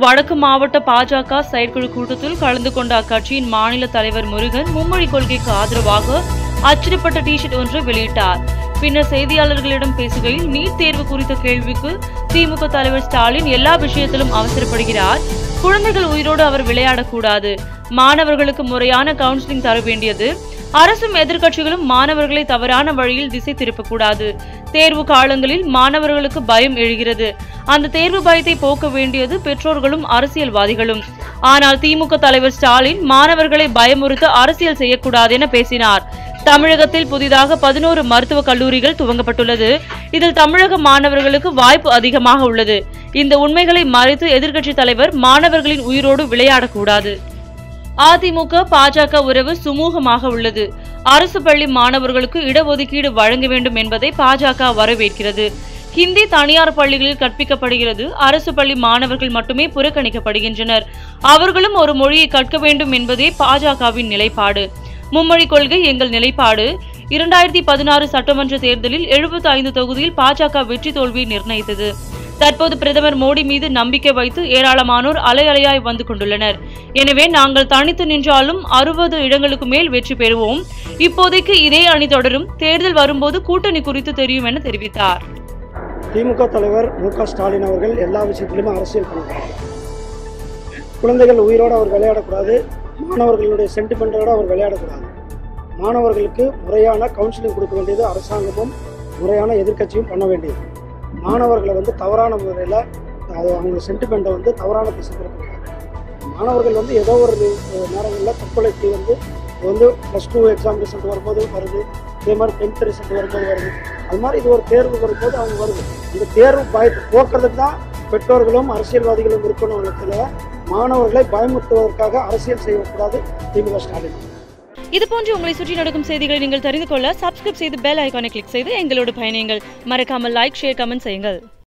வடக்கு மாவட்ட பாஜக செயற்குழு கூட்டத்தில் கலந்து கொண்ட அக்கட்சியின் மாநில தலைவர் முருகன் மும்மொழி கொள்கைக்கு ஆதரவாக அச்சிடப்பட்ட டிஷர்ட் ஒன்றை வெளியிட்டார் பின்னர் செய்தியாளர்களிடம் பேசுகையில் நீட் தேர்வு குறித்த கேள்விக்கு திமுக தலைவர் ஸ்டாலின் எல்லா விஷயத்திலும் அவசரப்படுகிறார் குழந்தைகள் உயிரோடு அவர் விளையாடக்கூடாது மாணவர்களுக்கு முறையான கவுன்சிலிங் தர வேண்டியது அரசும் எதிர்க்கட்சிகளும் மாணவர்களை தவறான வழியில் திசை திருப்பக்கூடாது தேர்வு காலங்களில் மாணவர்களுக்கு பயம் எழுகிறது அந்த தேர்வு பயத்தை போக்க வேண்டியது பெற்றோர்களும் அரசியல்வாதிகளும் ஆனால் திமுக தலைவர் ஸ்டாலின் மாணவர்களை பயமுறுத்த அரசியல் செய்யக்கூடாது என பேசினார் தமிழகத்தில் புதிதாக பதினோரு மருத்துவக் கல்லூரிகள் துவங்கப்பட்டுள்ளது இதில் தமிழக மாணவர்களுக்கு வாய்ப்பு அதிகமாக உள்ளது இந்த உண்மைகளை மறைத்து எதிர்க்கட்சி தலைவர் மாணவர்களின் உயிரோடு விளையாடக்கூடாது அதிமுக பாஜக உறவு சுமூகமாக உள்ளது அரசு பள்ளி மாணவர்களுக்கு இடஒதுக்கீடு வழங்க வேண்டும் என்பதை பாஜக வரவேற்கிறது ஹிந்தி தனியார் பள்ளிகளில் கற்பிக்கப்படுகிறது அரசு பள்ளி மாணவர்கள் மட்டுமே புறக்கணிக்கப்படுகின்றனர் அவர்களும் ஒரு மொழியை கற்க வேண்டும் என்பதே பாஜகவின் நிலைப்பாடு மும்மொழி கொள்கை எங்கள் நிலைப்பாடு இரண்டாயிரத்தி பதினாறு சட்டமன்ற தேர்தலில் எழுபத்தி ஐந்து தொகுதியில் பாஜக வெற்றி தோல்வியை நிர்ணயித்தது தற்போது பிரதமர் மோடி மீது நம்பிக்கை வைத்து ஏராளமானோர் அலை அலையாய் வந்து கொண்டுள்ளனர் எனவே நாங்கள் தனித்து நின்றாலும் அறுபது இடங்களுக்கு மேல் வெற்றி பெறுவோம் இப்போதைக்கு இதே அணி தொடரும் தேர்தல் வரும்போது கூட்டணி குறித்து தெரியும் என தெரிவித்தார் திமுக தலைவர் மு க ஸ்டாலின் அவர்கள் எல்லா விஷயத்திலுமே அரசியல் பண்ணுறாங்க குழந்தைகள் உயிரோடு அவர் விளையாடக்கூடாது மாணவர்களுடைய சென்டிமெண்டோட அவர் விளையாடக்கூடாது மாணவர்களுக்கு முறையான கவுன்சிலிங் கொடுக்க வேண்டியது அரசாங்கமும் முறையான எதிர்க்கட்சியும் பண்ண வேண்டியது மாணவர்களை வந்து தவறான முறையில் அது அவங்க சென்டிமெண்ட்டை வந்து தவறான திசை திருப்பக்கூடாது மாணவர்கள் வந்து ஏதோ ஒரு நேரங்களில் தற்கொலைக்கு வந்து இது வந்து ப்ளஸ் டூ எக்ஸாம் ரிசல்ட் வரும்போது வருது இதே மாதிரி டென்த் ரிசல்ட் வரும்போது வருது அது மாதிரி இது ஒரு தேர்வு வரும்போது அவங்க வருது இந்த தேர்வு பயத்தை போக்குறதுக்கு தான் பெற்றோர்களும் அரசியல்வாதிகளும் இருக்கணும் இடத்துல மாணவர்களை பயமுறுத்துவதற்காக அரசியல் செய்யக்கூடாது திமுக ஸ்டாலின் இது போன்று உங்களை சுற்றி நடக்கும் செய்திகளை நீங்கள் தெரிந்து கொள்ள சப்ஸ்கிரைப் செய்து பெல் ஐகானை கிளிக் செய்து எங்களோடு பயணியுங்கள் மறக்காமல் லைக் ஷேர் கமெண்ட் செய்யுங்கள்